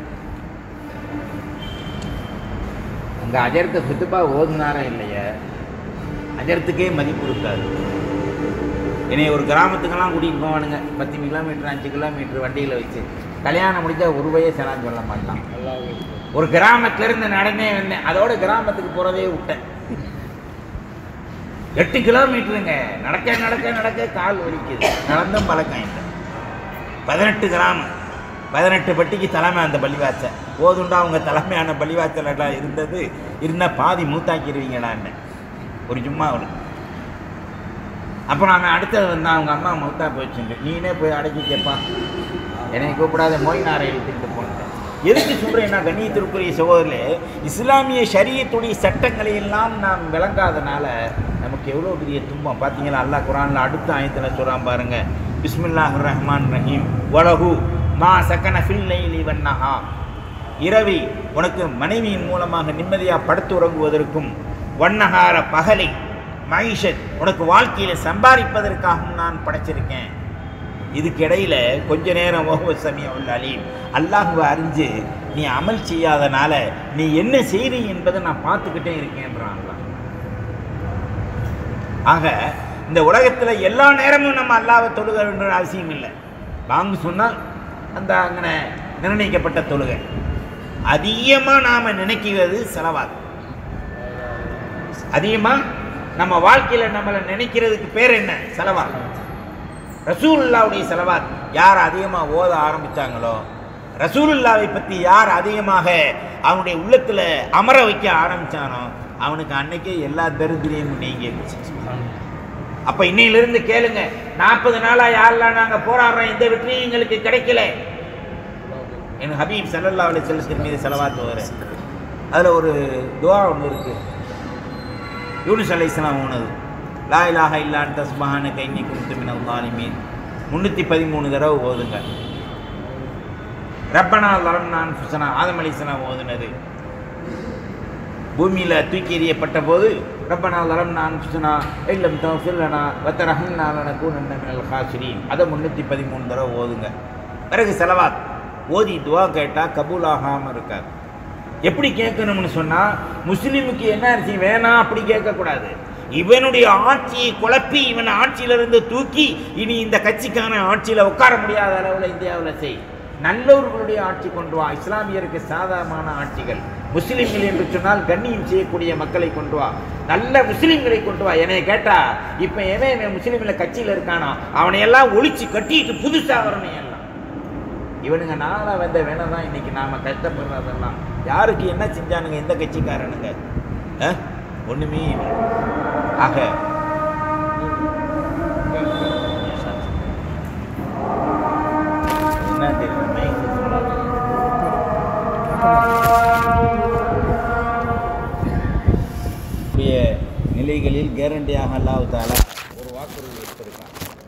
அங்கே அஜரத்தை சுத்துப்பா ஓதுனாரா இல்லையா அஜரத்துக்கே மதிப்பு இருக்காது என்னை ஒரு கிராமத்துக்கெல்லாம் கூட்டிகிட்டு போவானுங்க பத்து கிலோமீட்டர் அஞ்சு கிலோமீட்டர் வண்டியில் வச்சு கல்யாணம் முடிச்சா ஒரு வயசு செலான்னு சொல்ல மாட்டான் ஒரு கிராமத்திலிருந்து நடந்தே வந்தேன் அதோட கிராமத்துக்கு போகிறதே விட்டேன் எட்டு கிலோமீட்டருங்க நடக்க நடக்க நடக்க கால் வலிக்குது நடந்தும் பழக்கம் இல்லை பதினெட்டு கிராமம் பதினெட்டு பட்டிக்கு தலைமை அந்த பள்ளிவாசல் போதுண்டா அவங்க தலைமையான பள்ளிவாசலாம் இருந்தது இருந்தால் பாதி மூத்தாக்கிடுவீங்களான்னு ஒரு ஜும்மாவில் அப்புறம் அவன் அடுத்தது வந்தான் அவங்க அம்மா மௌத்தா போச்சுங்க நீனே போய் அடக்கி கேட்பான் என்னை கூப்பிடாத மொய்னாரை இழுத்துட்டு போனேன் எதுக்கு சொல்கிறேன்னா கண்ணியத்திற்குரிய சகோதரர்களே இஸ்லாமிய ஷரியத்துடைய சட்டங்களை எல்லாம் நாம் விளங்காதனால நமக்கு எவ்வளோ பெரிய துன்பம் பார்த்தீங்களா அல்லாஹ் குரானில் அடுத்த ஆயத்தில் சொல்கிறான் பாருங்க பிஸ்மில்லாஹ் ரஹ்மான் ரஹீம் வலஹு மா சக்கன ஃபில் லைலி வன்னஹா இரவி உனக்கு மனைவியின் மூலமாக நிம்மதியாக படுத்து உறங்குவதற்கும் வண்ணகார பகலை மைஷத் உனக்கு வாழ்க்கையில் சம்பாதிப்பதற்காகவும் நான் படைச்சிருக்கேன் இதுக்கு இடையில கொஞ்ச நேரம் ஓஹோ சமயம் உள்ள அலீம் அல்லாஹுவை அறிஞ்சு நீ அமல் செய்யாதனால நீ என்ன செய்றீ என்பதை நான் பார்த்துக்கிட்டே இருக்கேன்றான் அல்லாஹ் ஆக இந்த உலகத்தில் எல்லா நேரமும் நம்ம அல்லாவை தொழுக வேண்டிய அவசியம் இல்லை வாங்க சொன்னால் அந்த அங்கே நிர்ணயிக்கப்பட்ட தொழுகை அதிகமாக நாம் நினைக்கிறது செலவாத் அதிகமாக நம்ம வாழ்க்கையில் நம்மளை நினைக்கிறதுக்கு பேர் என்ன செலவாத் ரசூலுல்லாவுடைய செலவாத் யார் அதிகமாக ஓத ஆரம்பித்தாங்களோ ரசூலுல்லாவை பற்றி யார் அதிகமாக அவனுடைய உள்ளத்தில் அமர வைக்க ஆரம்பித்தானோ அவனுக்கு அன்னைக்கே எல்லா தரித்திரியமும் நீங்கிருச்சு அப்போ இன்னையிலிருந்து கேளுங்க நாற்பது நாளாக யாரெல்லாம் நாங்கள் போராடுறோம் எந்த வெற்றியும் எங்களுக்கு கிடைக்கல என் ஹபீப் சல்லல்லா அலி செல்லத்தின் மீது செலவாத்து வர அதில் ஒரு துவா ஒன்று இருக்கு யூனுஸ் அலை இஸ்லாம் ஓனது லா இலாஹ இல்லான் தஸ்மஹான கைனி குந்து மினல் லாலிமீன் முந்நூற்றி பதிமூணு தடவை ஓதுங்க ரப்பனா லரம்னான் ஃபுசனா ஆதம் அலிஸ்லாம் ஓதுனது பூமியில் தூக்கி எறியப்பட்ட போது ரப்பனா லரம்னா அன்ஃபுசனா இல்லம் தௌஃபில்லனா வத்தரஹம்னா லனகூனன்ன மினல் ஹாசிரீன் அதை முந்நூற்றி பதிமூணு தடவை ஓதுங்க பிறகு செலவாத் ஓதி துவா கேட்டால் கபூல் ஆகாமல் இருக்காது எப்படி கேட்கணும்னு சொன்னால் முஸ்லீமுக்கு என்ன அரிசி வேணாம் அப்படி கேட்கக்கூடாது இவனுடைய ஆட்சியை குழப்பி இவன் ஆட்சியிலிருந்து தூக்கி இனி இந்த கட்சிக்கான ஆட்சியில் உட்கார முடியாத அளவில் இந்தியாவில் செய் நல்லவர்களுடைய ஆட்சி கொண்டு வா இஸ்லாமியருக்கு சாதாரணமான ஆட்சிகள் முஸ்லிம்கள் என்று சொன்னால் கண்ணியம் செய்யக்கூடிய மக்களை கொண்டு வா நல்ல முஸ்லிம்களை கொண்டு வா என்னை கேட்டா இப்போ எவன் இவன் முஸ்லீம்ல கட்சியில் இருக்கானோ அவனை எல்லாம் ஒழிச்சு கட்டிட்டு புதுசாக வரணும் எல்லாம் இவனுங்க நாளாக வந்த வேணாம் தான் இன்னைக்கு நாம கஷ்டப்படுறதெல்லாம் யாருக்கு என்ன செஞ்சானுங்க எந்த கட்சிக்காரனுங்க அஹ்? ஒண்ணுமே இல்லை ஆக என்ன தெரியல மைக்கு சொல்லாதீங்க. கூடிய நிலைகளில் கேரண்டியாக அல்லாஹ் தாலா ஒரு வாக்குறுதி எடுத்திருக்கான்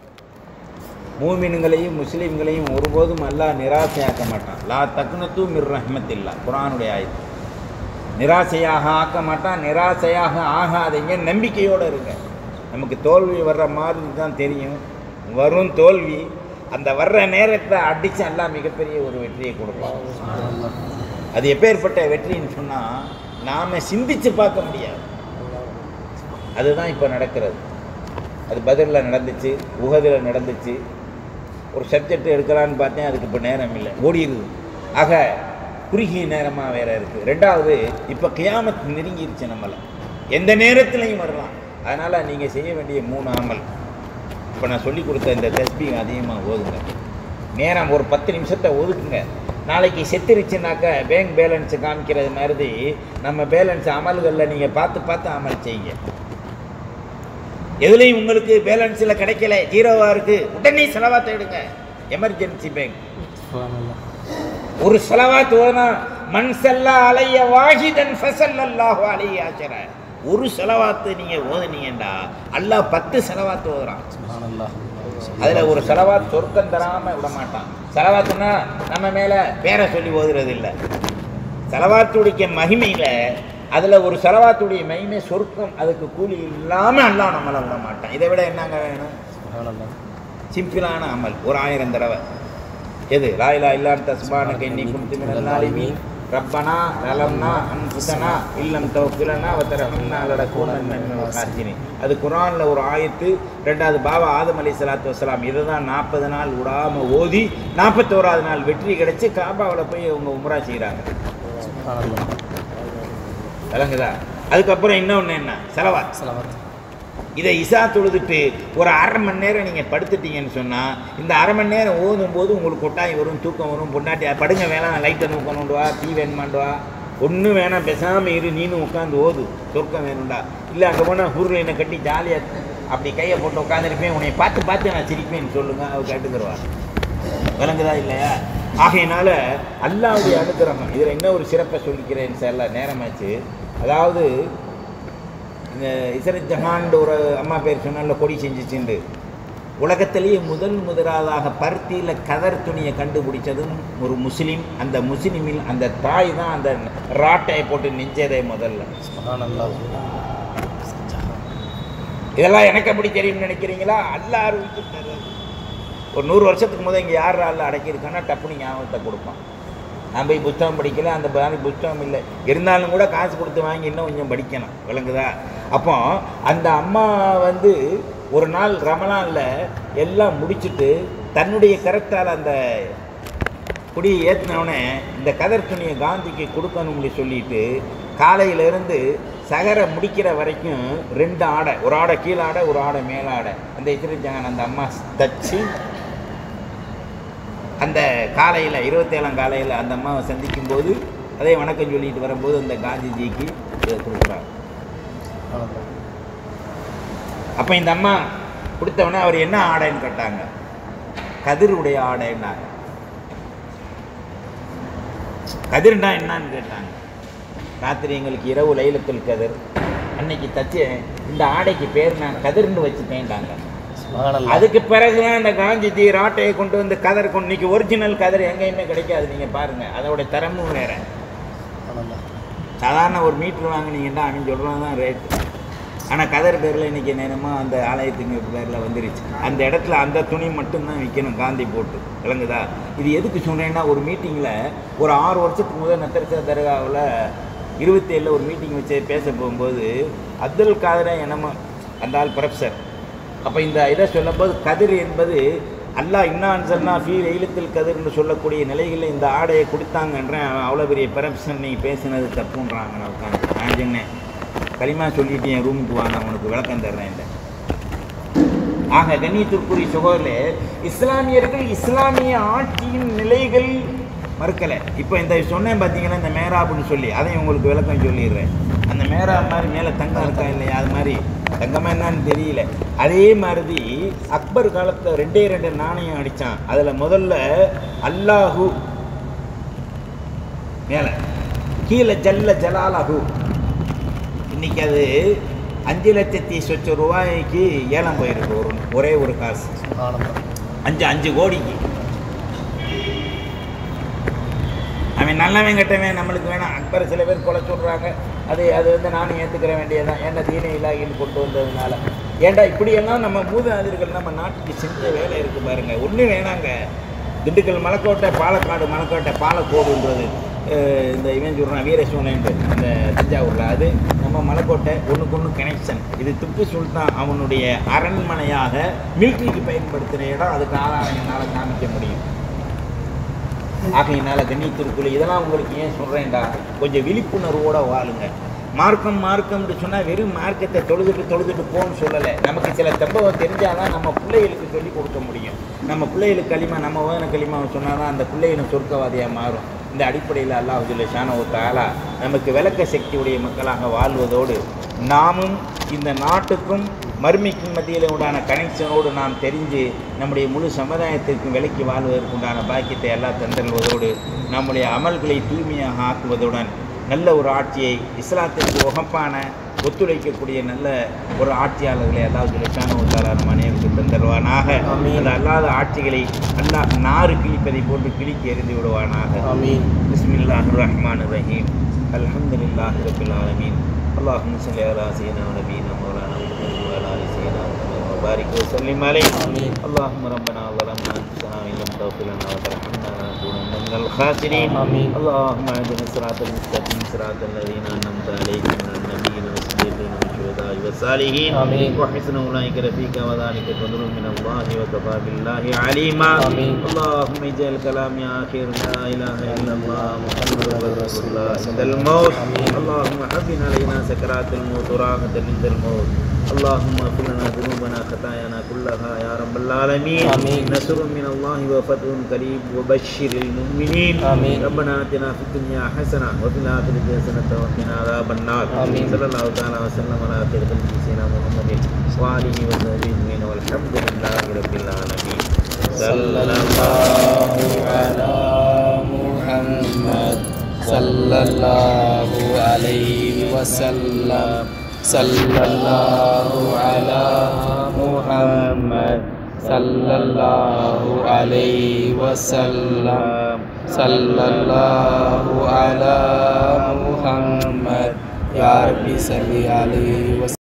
மூமின்களையும் முஸ்லீம்களையும் ஒருபோதும் அல்லாஹ் நிராசையாக்க மாட்டான் லா தக்னத்து மிர் ரஹ்மத்தில்லா குரானுடைய ஆயுதம் நிராசையாக ஆக்க மாட்டான் நிராசையாக ஆகாதீங்க நம்பிக்கையோடு இருங்க நமக்கு தோல்வி வர்ற மாதிரி தான் தெரியும் வரும் தோல்வி அந்த வர்ற நேரத்தை அடித்து எல்லாம் மிகப்பெரிய ஒரு வெற்றியை கொடுப்பான் அது எப்பேற்பட்ட வெற்றின்னு சொன்னால் நாம் சிந்திச்சு பார்க்க முடியாது அதுதான் இப்போ நடக்கிறது அது பதிலில் நடந்துச்சு உகதில் நடந்துச்சு ஒரு சப்ஜெக்ட் எடுக்கலான்னு பார்த்தேன் அதுக்கு இப்போ நேரம் இல்லை ஓடிடுது ஆக குறுகிய நேரமாக வேற இருக்குது ரெண்டாவது இப்போ கியாமத் நெருங்கிருச்சு நம்மளை எந்த நேரத்துலையும் வரலாம் அதனால் நீங்கள் செய்ய வேண்டிய மூணு அமல் இப்போ நான் சொல்லி கொடுத்த இந்த தஸ்பி அதிகமாக ஓதுங்க நேரம் ஒரு பத்து நிமிஷத்தை ஒதுக்குங்க நாளைக்கு செத்துருச்சுனாக்க பேங்க் பேலன்ஸ் காமிக்கிறது மாதிரி நம்ம பேலன்ஸ் அமல்களில் நீங்கள் பார்த்து பார்த்து அமல் செய்யுங்க எதுலையும் உங்களுக்கு பேலன்ஸில் கிடைக்கல ஜீரோவாக இருக்குது உடனே செலவாத்தை எடுங்க எமர்ஜென்சி பேங்க் ஒரு செலவாத்து ஓதுனா மண் செல்லா அலைய வாஹிதன் ஃபசல்லல்லாஹு அலைய ஆச்சர ஒரு செலவாத்து நீங்கள் ஓதுனீங்கண்டா அல்லாஹ் பத்து செலவாத்து ஓதுறான் அதில் ஒரு செலவாத் சொர்க்கம் தராமல் விட மாட்டான் செலவாத்துனா நம்ம மேலே பேரை சொல்லி ஓதுறது இல்லை செலவாத்துடைய மகிமையில் அதில் ஒரு செலவாத்துடைய மகிமை சொர்க்கம் அதுக்கு கூலி இல்லாமல் அல்லாஹ் நம்மளை விட மாட்டான் இதை விட என்னங்க வேணும் சிம்பிளான அமல் ஒரு ஆயிரம் தடவை எது லாயிலா இல்லான் தஸ்பானுக்கு எண்ணி கும்தி மினல்லாலிமி ரப்பனா நலம்னா அன்புதனா இல்லம் தௌஃபிலனா வத்தரஹம்னா அலட கூனன் அது குரானில் ஒரு ஆயத்து ரெண்டாவது பாபா ஆதம் அலி சலாத்து வசலாம் இதை தான் நாற்பது நாள் விடாமல் ஓதி நாற்பத்தோராவது நாள் வெற்றி கிடைச்சி காபாவில் போய் அவங்க உம்ரா செய்கிறாங்க விளங்குதா அதுக்கப்புறம் இன்னொன்று என்ன செலவா இதை இசா தொழுதுட்டு ஒரு அரை மணி நேரம் நீங்கள் படுத்துட்டீங்கன்னு சொன்னால் இந்த அரை மணி நேரம் ஓதும் போது உங்களுக்கு கொட்டாய் வரும் தூக்கம் வரும் பொண்டாட்டி படுங்க வேணாம் லைட்டை நோக்கணுண்டு வா டீ வேணுமாண்டு வா ஒன்றும் வேணாம் பேசாமல் இரு நீனும் உட்காந்து ஓது சொர்க்கம் வேணும்டா இல்லை அங்கே போனால் ஹூரில் என்னை கட்டி ஜாலியாக அப்படி கையை போட்டு உட்காந்துருப்பேன் உன்னை பார்த்து பார்த்து நான் சிரிப்பேன்னு சொல்லுங்க அவர் கேட்டுக்கிறவா விளங்குதா இல்லையா ஆகையினால அல்லாவுடைய அனுகிரகம் இதில் என்ன ஒரு சிறப்பை சொல்லிக்கிறேன் சார் நேரமாச்சு அதாவது இந்த இசரத் ஜஹான் ஒரு அம்மா பேர் சொன்னால கொடி செஞ்சுச்சுண்டு உலகத்திலேயே முதல் முதலாவதாக பருத்தியில் கதர் துணியை கண்டுபிடிச்சதும் ஒரு முஸ்லீம் அந்த முஸ்லீமில் அந்த தாய் தான் அந்த ராட்டையை போட்டு நெஞ்சதே முதல்ல இதெல்லாம் எனக்கு எப்படி தெரியும்னு நினைக்கிறீங்களா அல்லா அறிவித்து தர்றது ஒரு நூறு வருஷத்துக்கு முதல் இங்கே யார் ஆள் அடக்கியிருக்கான்னா டப்புனு ஞாபகத்தை கொடுப்பான் நான் போய் புத்தகம் படிக்கல அந்த பாணி புத்தகம் இல்லை இருந்தாலும் கூட காசு கொடுத்து வாங்கி இன்னும் கொஞ்சம் படிக்கணும் விளங்குதா அப்போ அந்த அம்மா வந்து ஒரு நாள் ரமலானில் எல்லாம் முடிச்சுட்டு தன்னுடைய கரத்தால் அந்த கொடியை ஏற்றினவுடனே இந்த கதர் துணியை காந்திக்கு கொடுக்கணும்னு சொல்லிட்டு காலையிலேருந்து சகரை முடிக்கிற வரைக்கும் ரெண்டு ஆடை ஒரு ஆடை கீழாடை ஒரு ஆடை மேலாடை அந்த இத்திரிச்சாங்க அந்த அம்மா தச்சு அந்த காலையில் இருபத்தேழாம் காலையில் அந்த அம்மாவை சந்திக்கும் போது அதே வணக்கம் சொல்லிட்டு வரும்போது அந்த காந்திஜிக்கு இதை கொடுக்குறாங்க அப்போ இந்த அம்மா கொடுத்தவொடனே அவர் என்ன ஆடைன்னு கேட்டாங்க கதிருடைய ஆடைன்னாங்க கதிர்னா என்னன்னு கேட்டாங்க ராத்திரி எங்களுக்கு இரவு லைலத்துல் கதிர் அன்னைக்கு தச்சு இந்த ஆடைக்கு பேர் நான் கதிர்னு வச்சுட்டேன்டாங்க அதுக்கு பிறகுதான் இந்த காந்திஜி ராட்டையை கொண்டு வந்து கதர் கொண்டு இன்னைக்கு ஒரிஜினல் கதர் எங்கேயுமே கிடைக்காது நீங்க பாருங்க அதோட தரமும் வேற சாதாரண ஒரு மீட்டர் வாங்கினீங்கன்னா அவன் சொல்கிறது தான் ரேட்டு ஆனால் கதர் பேரில் இன்றைக்கி நேரமாக அந்த ஆலயத்துக்கு பேரில் வந்துருச்சு அந்த இடத்துல அந்த துணி மட்டும்தான் விற்கணும் காந்தி போட்டு விளங்குதா இது எதுக்கு சொன்னேன்னா ஒரு மீட்டிங்கில் ஒரு ஆறு வருஷத்துக்கு முதல் நத்தரசா தர்காவில் இருபத்தேழில் ஒரு மீட்டிங் வச்சு பேச போகும்போது அப்துல் காதரை என்னமோ அந்த ஆள் ப்ரொஃபஸர் அப்போ இந்த இதை சொல்லும்போது கதிர் என்பது அல்லாஹ் இன்னான் சொன்னா ஃபீ வெயிலத்தில் கதிர்னு சொல்லக்கூடிய நிலைகளில் இந்த ஆடையை கொடுத்தாங்கன்றேன் அவன் அவ்வளோ பெரிய பரப்ஷன் நீ பேசினது தப்புன்றாங்க நான் உட்காந்து நான் சொன்னேன் களிமா சொல்லிட்டு என் ரூமுக்கு வா நான் உனக்கு விளக்கம் தர்றேன் ஆக கண்ணியத்திற்குரிய சகோதரே இஸ்லாமியர்கள் இஸ்லாமிய ஆட்சியின் நிலைகள் மறுக்கலை இப்போ இந்த சொன்னேன் பார்த்தீங்கன்னா இந்த மேராப்னு சொல்லி அதையும் உங்களுக்கு விளக்கம் சொல்லிடுறேன் அந்த மேராப் மாதிரி மேலே தங்கம் இருக்கா இல்லையா அது மாதிரி தங்கமா என்னன்னு தெரியல அதே மாதிரி அக்பர் காலத்தில் ரெண்டே ரெண்டு நாணயம் அடித்தான் அதில் முதல்ல அல்லாஹு மேலே கீழே ஜல்ல ஜலாலஹு இன்னைக்கு அது அஞ்சு லட்சத்தி சொச்ச ரூபாய்க்கு ஏலம் போயிருக்கு ஒரு ஒரே ஒரு காசு அஞ்சு அஞ்சு கோடிக்கு அவன் நல்லவன் கெட்டவன் நம்மளுக்கு வேணாம் அக்பர் சில பேர் கொலை சொல்கிறாங்க அது அது வந்து நானும் ஏற்றுக்கிற வேண்டியதுதான் ஏன்னா தீன இலாகின்னு கொண்டு வந்ததுனால ஏன்டா இப்படியெல்லாம் நம்ம மூதாதிர்கள் நம்ம நாட்டுக்கு செஞ்ச வேலை இருக்குது பாருங்க ஒன்றும் வேணாங்க திண்டுக்கல் மலைக்கோட்டை பாலக்காடு மலைக்கோட்டை பாலக்கோடுன்றது அஹ் இந்த இவன் சொல்கிறான் வீரசோனன்ட்டு அந்த தஞ்சாவூரில் அது நம்ம மலைக்கோட்டை ஒன்றுக்கு ஒன்று கனெக்ஷன் இது திப்பு சுல்தான் அவனுடைய அரண்மனையாக மிலிட்ரிக்கு பயன்படுத்தின இடம் அதுக்கு ஆதாரம் என்னால் காமிக்க முடியும் ஆகையினால கண்ணியத்திற்குள்ள இதெல்லாம் உங்களுக்கு ஏன் சொல்கிறேன்டா கொஞ்சம் விழிப்புணர்வோட வாழுங்க மார்க்கம் மார்க்கம்னு சொன்னால் வெறும் மார்க்கத்தை தொழுதுட்டு தொழுதுட்டு போன்னு சொல்லலை நமக்கு சில தம்பவம் தெரிஞ்சாதான் நம்ம பிள்ளைகளுக்கு சொல்லி கொடுக்க முடியும் நம்ம பிள்ளைகளுக்கு களிமா நம்ம ஓதன களிமாவை சொன்னால் தான் அந்த பிள்ளைகளும் சொர்க்கவாதியாக மாறும் இந்த அடிப்படையில் அல்லாஹ் ஜுல்ல ஷானவு தாலா நமக்கு விளக்க சக்தியுடைய மக்களாக வாழ்வதோடு நாமும் இந்த நாட்டுக்கும் மறுமைக்கும் மத்தியில் உண்டான கனெக்ஷனோடு நாம் தெரிஞ்சு நம்முடைய முழு சமுதாயத்திற்கும் விலக்கி வாழ்வதற்கு உண்டான பாக்கியத்தை எல்லாம் தந்தல்வதோடு நம்முடைய அமல்களை தூய்மையாக ஆக்குவதுடன் நல்ல ஒரு ஆட்சியை இஸ்லாத்திற்கு உகப்பான ஒத்துழைக்கக்கூடிய நல்ல ஒரு ஆட்சியாளர்களை அல்லாஹ் லட்சானுத்தாலா நம்ம அனைவருக்கு தந்தருவானாக அந்த அல்லாத ஆட்சிகளை அல்லாஹ் நாறு கிழிப்பதை போன்று கிழித்து எறிந்து விடுவானாக ஆமீன் பிஸ்மில்லாஹ் ரஹ்மான் ரஹீம் அல்ஹம்துலில்லாஹி ரபில் ஆலமீன் اللهم صل على سيدنا ونبينا مولانا محمد وعلى ال سيدنا محمد وبارك وسلم عليه آمين. اللهم ربنا ظلمنا انفسنا وان لم تغفر لنا وترحمنا لنكونن من الخاسرين آمين. اللهم اهدنا الصراط المستقيم صراط الذين انعمت عليهم من النبيين والصديقين والشهداء والصالحين آمين. وحسن اولئك رفيقا وذلك فضل من الله وكفى بالله عليما آمين. اللهم اجعل كلامي اخر لا اله الا الله محمد رسول الله عند الموت آمين. اللهم حبنا علينا سكرات الموت وراحة عند الموت اللهم اغفر لنا ذنوبنا خطايانا كلها يا رب العالمين آمين. نصر من الله وفتح قريب وبشر المؤمنين آمين. ربنا اتنا في الدنيا حسنه وفي الاخره حسنه وقنا عذاب النار آمين. صلى الله تعالى وسلم على خير خلق سيدنا محمد واله وصحبه اجمعين والحمد لله رب العالمين صلى الله على محمد صلى الله عليه وسلم صلى الله على محمد صلى الله عليه وسلم صلى الله على محمد يا ربي صل عليه وسلم